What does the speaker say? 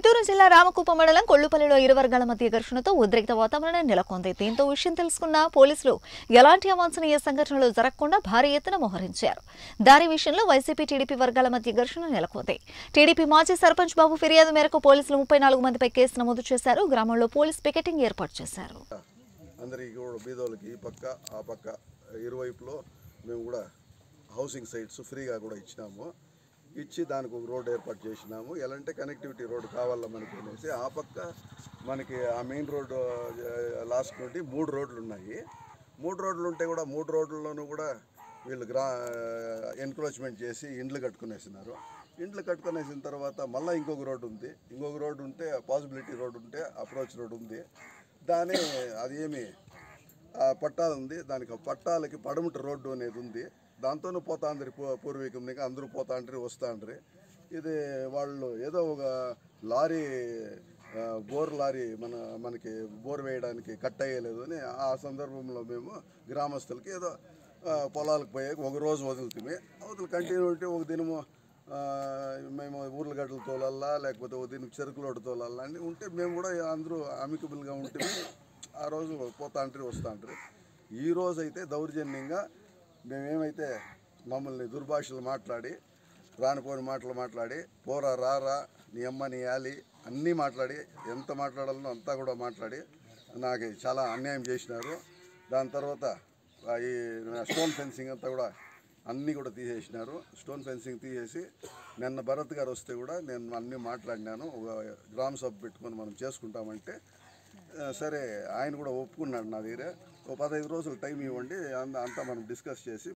చిత్తూరు జిల్లా రామకుప్పం మండలం కొల్లుపల్లిలో ఇరు వర్గాల మధ్య ఘర్షణతో ఉద్రిక్త వాతావరణం నెలకొంది దీంతో విషయం తెలుసుకున్న పోలీసులు ఎలాంటి అవాంఛనీయ సంఘటనలు జరగకుండా భారీ ఎత్తున మోహరించారు దారి విషయంలో వైసీపీ టీడీపీ వర్గాల మధ్య ఘర్షణ నెలకొంది టీడీపీ మాజీ సర్పంచ్ బాబు ఫిర్యాదు మేరకు పోలీసులు ముప్పై నాలుగు మందిపై కేసు నమోదు చేశారు గ్రామంలో పోలీస్ పికెటింగ్ ఏర్పాటు చేశారు అందరికీ కూడా బీదోళ్ళకి ఈ పక్క ఆ పక్క ఇరువైపులో మేము కూడా హౌసింగ్ సైట్స్ ఫ్రీగా కూడా ఇచ్చినాము ఇచ్చి దానికి ఒక రోడ్ ఏర్పాటు చేసినాము ఎలాంటి కనెక్టివిటీ రోడ్ కావాలా మనకి అనేసి ఆ పక్క మనకి ఆ మెయిన్ రోడ్డు లాస్ట్ నుండి మూడు రోడ్లు ఉన్నాయి మూడు రోడ్లు ఉంటే కూడా మూడు రోడ్లలోనూ కూడా వీళ్ళు గ్రా ఎన్క్రోచ్మెంట్ చేసి ఇండ్లు కట్టుకునేసినారు ఇండ్లు కట్టుకునేసిన తర్వాత మళ్ళీ ఇంకొక రోడ్డు ఉంది ఇంకొక రోడ్డు ఉంటే పాసిబిలిటీ రోడ్డు ఉంటే అప్రోచ్ రోడ్ ఉంది దాని అది ఏమి ఆ పట్టాలు ఉంది దానికి ఆ పట్టాలకి పడమటి రోడ్డు అనేది ఉంది దాంతోనూ పోతాండ్రి పూ పూర్వీకంగా అందరూ పోతాండ్రి వస్తాండ్రి ఇది వాళ్ళు ఏదో ఒక లారీ ఆ, బోర్ లారీ మన మనకి బోర్ వేయడానికి కట్ అయ్యలేదు అని ఆ సందర్భంలో మేము గ్రామస్తులకి ఏదో ఆ, పొలాలకు పోయాక ఒక రోజు వదులుతుంది అవతల కంటిన్యూటీ ఒక దినము ఆ, మేము ఊర్ల గడ్డలు తోలల్లా లేకపోతే ఒక దినం చెరుకులోడు తోలల్లా అని ఉంటే మేము కూడా అందరూ అమికబుల్గా ఉంటుంది ఆ రోజు పోతా అంటారు వస్తా అంటారు ఈ రోజు అయితే దౌర్జన్యంగా మేమేమైతే మమ్మల్ని దుర్భాషలు మాట్లాడి రానిపోని మాటలు మాట్లాడి పోరా రారా నీ అమ్మ నీ యాలి అన్నీ మాట్లాడి ఎంత మాట్లాడాలనో అంతా కూడా మాట్లాడి నాకు చాలా అన్యాయం చేసినారు దాని తర్వాత ఆ ఈ స్టోన్ ఫెన్సింగ్ అంతా కూడా అన్నీ కూడా తీసేసినారు స్టోన్ ఫెన్సింగ్ తీసేసి నిన్న భరత్ గారు వస్తే కూడా నేను అన్నీ మాట్లాడినాను ఒక గ్రామ సభ పెట్టుకొని మనం చేసుకుంటామంటే ఆ, సరే ఆయన కూడా ఒప్పుకున్నాడు నా దగ్గర ఒక పదహైదు రోజులు టైం ఇవ్వండి అంత- అంతా మనం డిస్కస్ చేసి